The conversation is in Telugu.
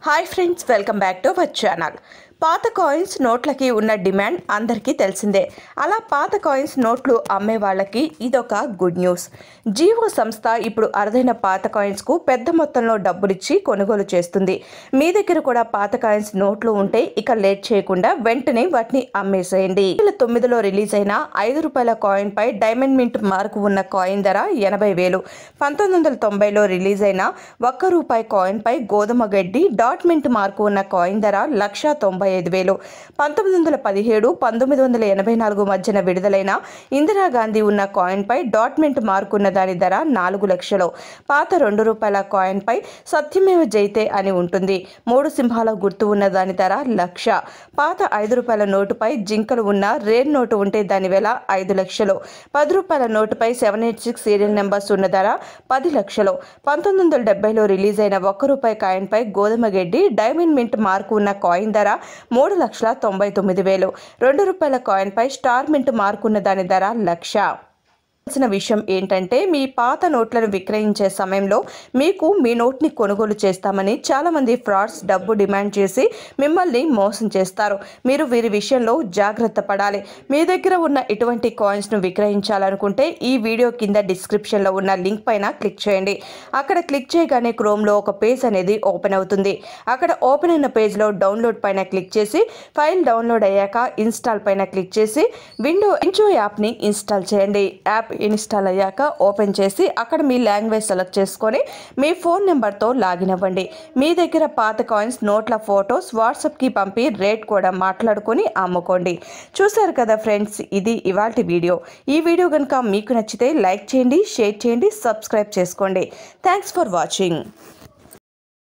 hi friends welcome back to our channel పాత కాయిన్స్ నోట్లకి ఉన్న డిమాండ్ అందరికీ తెలిసిందే అలా పాత కాయిన్స్ నోట్లు అమ్మే వాళ్ళకి ఇదొక గుడ్ న్యూస్ జీవో సంస్థ ఇప్పుడు అరుదైన పాత కాయిన్స్కు పెద్ద మొత్తంలో డబ్బులిచ్చి కొనుగోలు చేస్తుంది మీ దగ్గర కూడా పాత కాయిన్స్ నోట్లు ఉంటే ఇక లేట్ చేయకుండా వెంటనే వాటిని అమ్మేసేయండి రెండు వేల తొమ్మిదిలో రిలీజ్ అయిన ఐదు రూపాయల కాయిన్ పై డైమండ్ మింట్ మార్కు ఉన్న కాయిన్ ధర ఎనభై వేలు పంతొమ్మిది వందల తొంభైలో రిలీజ్ అయిన ఒక్క రూపాయి కాయిన్ పై గోధుమ గడ్డి డాట్ మింట్ మార్కు ఉన్న కాయిన్ ధర లక్ష తొంభై ఐదు వేలు పంతొమ్మిది వందల పదిహేడు పంతొమ్మిది వందల ఎనభై నాలుగు మధ్యన విడుదలైన ఇందిరాగాంధీ ఉన్న కాయిన్ పై డాట్ మింట్ మార్కు ఉన్న దాని ధర నాలుగు లక్షలు పాత రెండు రూపాయల కాయిన్ పై సత్యమేవ జైతే అని ఉంటుంది మూడు సింహాల గుర్తు ఉన్న దాని ధర లక్ష పాత ఐదు రూపాయల నోటుపై జింకలు ఉన్న రేర్ నోటు ఉంటే దాని వేల ఐదు లక్షలు పది రూపాయల నోటుపై seven eight six serial numbers ఉన్న ధర పది లక్షలు పంతొమ్మిది వందల డెబ్బైలో రిలీజ్ అయిన ఒక్క రూపాయి కాయిన్ పై గోధుమ గడ్డి డైమండ్ మింట్ మార్కు ఉన్న కాయిన్ ధర మూడు లక్షల తొంభై తొమ్మిది వేలు రెండు రూపాయల కాయిన్ పై స్టార్ మింట్ మార్కు ఉన్న దాని ధర లక్ష తెలిసిన విషయం ఏంటంటే మీ పాత నోట్లను విక్రయించే సమయంలో మీకు మీ నోట్ని కొనుగోలు చేస్తామని చాలామంది ఫ్రాడ్స్ డబ్బు డిమాండ్ చేసి మిమ్మల్ని మోసం చేస్తారు మీరు వీరి విషయంలో జాగ్రత్త పడాలి మీ దగ్గర ఉన్న ఇటువంటి కాయిన్స్ను విక్రయించాలనుకుంటే ఈ వీడియో కింద డిస్క్రిప్షన్లో ఉన్న లింక్ పైన క్లిక్ చేయండి అక్కడ క్లిక్ చేయగానే క్రోమ్లో ఒక పేజ్ అనేది ఓపెన్ అవుతుంది అక్కడ ఓపెన్ అయిన పేజ్లో డౌన్లోడ్ పైన క్లిక్ చేసి ఫైల్ డౌన్లోడ్ అయ్యాక ఇన్స్టాల్ పైన క్లిక్ చేసి విండో ఇంచో యాప్ని ఇన్స్టాల్ చేయండి యాప్ ఇన్స్టాల్ అయ్యాక ఓపెన్ చేసి అక్కడ మీ లాంగ్వేజ్ సెలెక్ట్ చేసుకొని మీ ఫోన్ నెంబర్తో లాగిన్ అవ్వండి మీ దగ్గర పాత కాయిన్స్ నోట్ల ఫొటోస్ వాట్సాప్కి పంపి రేట్ కూడా మాట్లాడుకొని అమ్ముకోండి చూసారు కదా ఫ్రెండ్స్ ఇది ఇవాల్టి వీడియో ఈ వీడియో కనుక మీకు నచ్చితే లైక్ చేయండి షేర్ చేయండి సబ్స్క్రైబ్ చేసుకోండి థ్యాంక్స్ ఫర్ వాచింగ్